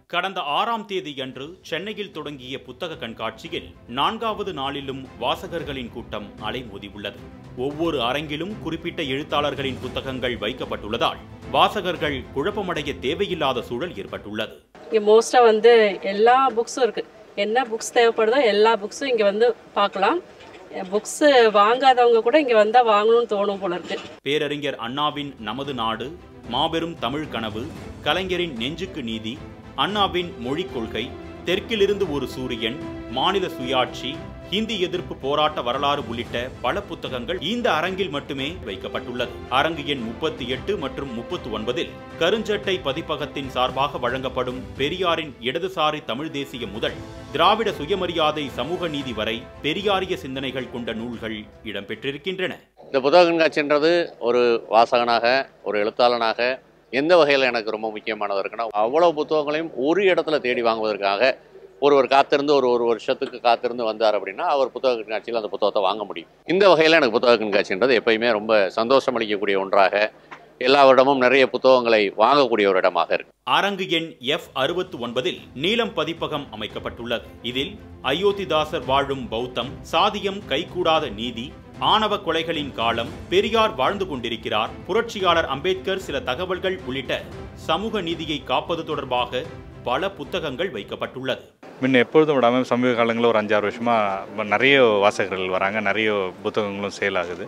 கடந்த ஆறாம் தேதியன்று சென்னையில் தொடங்கிய புத்தக கண்காட்சியில் நான்காவது நாளிலும் வாசகர்களின் கூட்டம் அலைமோதியுள்ளது ஒவ்வொரு அரங்கிலும் குறிப்பிட்ட எழுத்தாளர்களின் புத்தகங்கள் வைக்கப்பட்டுள்ளதால் வாசகர்கள் குழப்பமடைய தேவையில்லாத சூழல் ஏற்பட்டுள்ளது இங்கே மோஸ்ட்டாக வந்து எல்லா புக்ஸும் இருக்குது என்ன புக்ஸ் தேவைப்படுதோ எல்லா புக்ஸும் இங்கே வந்து பார்க்கலாம் புக்ஸு வாங்காதவங்க கூட இங்கே வந்தால் வாங்கணும்னு தோணும் போல இருக்கு பேரறிஞர் அண்ணாவின் நமது நாடு மாபெரும் தமிழ் கனவு கலைஞரின் நெஞ்சுக்கு நீதி அண்ணாவின் மொழிக் கொள்கை தெற்கிலிருந்து ஒரு சூரியன் மாநில சுயாட்சி ஹிந்தி எதிர்ப்பு போராட்ட வரலாறு உள்ளிட்ட பல புத்தகங்கள் இந்த அரங்கில் மட்டுமே வைக்கப்பட்டுள்ளது அரங்கு எண் முப்பத்தி எட்டு மற்றும் முப்பத்தி ஒன்பதில் கருஞ்சட்டை பதிப்பகத்தின் சார்பாக வழங்கப்படும் பெரியாரின் இடதுசாரி தமிழ் தேசிய முதல் திராவிட சுயமரியாதை சமூக நீதி வரை பெரியாரிய சிந்தனைகள் கொண்ட நூல்கள் இடம்பெற்றிருக்கின்றன இந்த புத்தக கண்காட்சின்றது ஒரு வாசகனாக ஒரு எழுத்தாளனாக எந்த வகையில் எனக்கு ரொம்ப முக்கியமானது இருக்குன்னா அவ்வளோ புத்தகங்களையும் ஒரு இடத்துல தேடி வாங்குவதற்காக ஒருவர் காத்திருந்து ஒரு ஒரு வருஷத்துக்கு காத்திருந்து வந்தார் அப்படின்னா அவர் புத்தக கண்காட்சியில் அந்த புத்தகத்தை வாங்க முடியும் இந்த வகையில் எனக்கு புத்தக கண்காட்சின்றது எப்பயுமே ரொம்ப சந்தோஷம் அளிக்கக்கூடிய ஒன்றாக எல்லா வருடமும் நிறைய புத்தகங்களை வாங்கக்கூடிய ஒரு இடமாக இருக்கு அரங்கு எண் எஃப் அறுபத்து ஒன்பதில் நீலம் பதிப்பகம் அமைக்கப்பட்டுள்ளது இதில் அயோத்திதாசர் வாழும் பௌத்தம் சாதியம் கைகூடாத நீதி ஆணவ கொலைகளின் காலம் பெரியார் வாழ்ந்து கொண்டிருக்கிறார் புரட்சியாளர் அம்பேத்கர் சில தகவல்கள் உள்ளிட்ட சமூக நீதியை காப்பது தொடர்பாக பல புத்தகங்கள் வைக்கப்பட்டுள்ளது முன்ன எப்பொழுதும் விடாமல் சமீப காலங்களில் ஒரு அஞ்சாறு வருஷமாக நிறைய வாசகர்கள் வராங்க நிறைய புத்தகங்களும் சேல் ஆகுது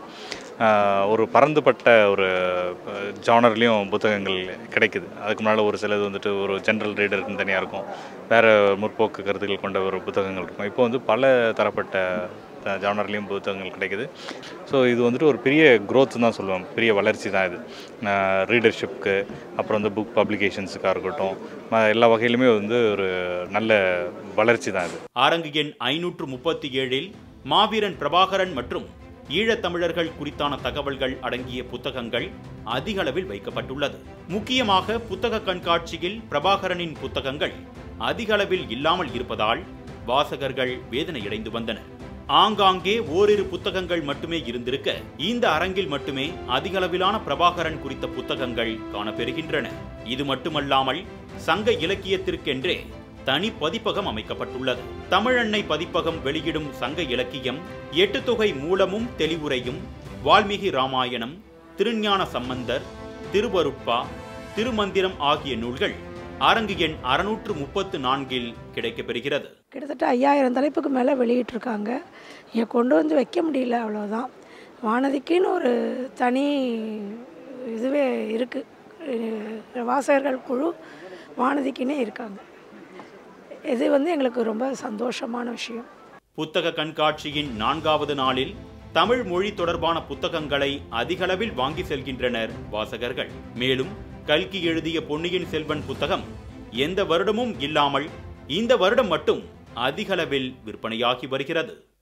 ஆஹ் ஒரு பரந்துபட்ட ஒரு ஜானர்லேயும் புத்தகங்கள் கிடைக்குது அதுக்கு முன்னால் ஒரு சிலது வந்துட்டு ஒரு ஜென்ரல் ரீடருக்குன்னு தனியாக இருக்கும் வேறு முற்போக்கு கருத்துக்கள் கொண்ட ஒரு புத்தகங்கள் இருக்கும் இப்போ வந்து பல தரப்பட்ட ஜானர்லேயும் புத்தகங்கள் கிடைக்குது ஸோ இது வந்துட்டு ஒரு பெரிய growth தான் சொல்லுவேன் பெரிய வளர்ச்சி தான் இது ரீடர்ஷிப்க்கு அப்புறம் வந்து புக் பப்ளிகேஷன்ஸுக்காக இருக்கட்டும் ம- எல்லா வகையிலுமே வந்து ஒரு நல்ல வளர்ச்சி தான் இது அரங்கு எண் ஐநூற்று முப்பத்தி ஏழில் மாவீரன் பிரபாகரன் மற்றும் ஈழத்தமிழர்கள் குறித்தான தகவல்கள் அடங்கிய புத்தகங்கள் அதிக அளவில் வைக்கப்பட்டுள்ளது முக்கியமாக புத்தக கண்காட்சியில் பிரபாகரனின் புத்தகங்கள் அதிக அளவில் இல்லாமல் இருப்பதால் வாசகர்கள் வேதனையடைந்து வந்தனர் ஆங்காங்கே ஓரிரு புத்தகங்கள் மட்டுமே இருந்திருக்க இந்த அரங்கில் மட்டுமே அதிக அளவிலான பிரபாகரன் குறித்த புத்தகங்கள் காணப்பெறுகின்றன இது மட்டுமல்லாமல் சங்க இலக்கியத்திற்கென்றே தனி பதிப்பகம் அமைக்கப்பட்டுள்ளது தமிழன்னை பதிப்பகம் வெளியிடும் சங்க இலக்கியம் எட்டு தொகை மூலமும் தெளிவுரையும் வால்மீகி ராமாயணம் திருஞான சம்பந்தர் திருவருட்பா திருமந்திரம் ஆகிய நூல்கள் அரங்கு எண் அறுநூற்று முப்பத்து நான்கில் கிடைக்கப்பெறுகிறது கிட்டத்தட்ட ஐயாயிரம் தலைப்புக்கு மேலே வெளியிட்டிருக்காங்க இங்கே கொண்டு வந்து வைக்க முடியல அவ்வளோதான் வானதிக்குன்னு ஒரு தனி இதுவே இருக்குது வாசகர்கள் குழு வானதிக்குன்னே இருக்காங்க இது வந்து எங்களுக்கு ரொம்ப சந்தோஷமான விஷயம் புத்தக கண்காட்சியின் நான்காவது நாளில் தமிழ் மொழி தொடர்பான புத்தகங்களை அதிகளவில் வாங்கி செல்கின்றனர் வாசகர்கள் மேலும் கல்கி எழுதிய பொன்னியின் செல்வன் புத்தகம் எந்த வருடமும் இல்லாமல் இந்த வருடம் மட்டும் அதிகளவில் விற்பனையாகி வருகிறது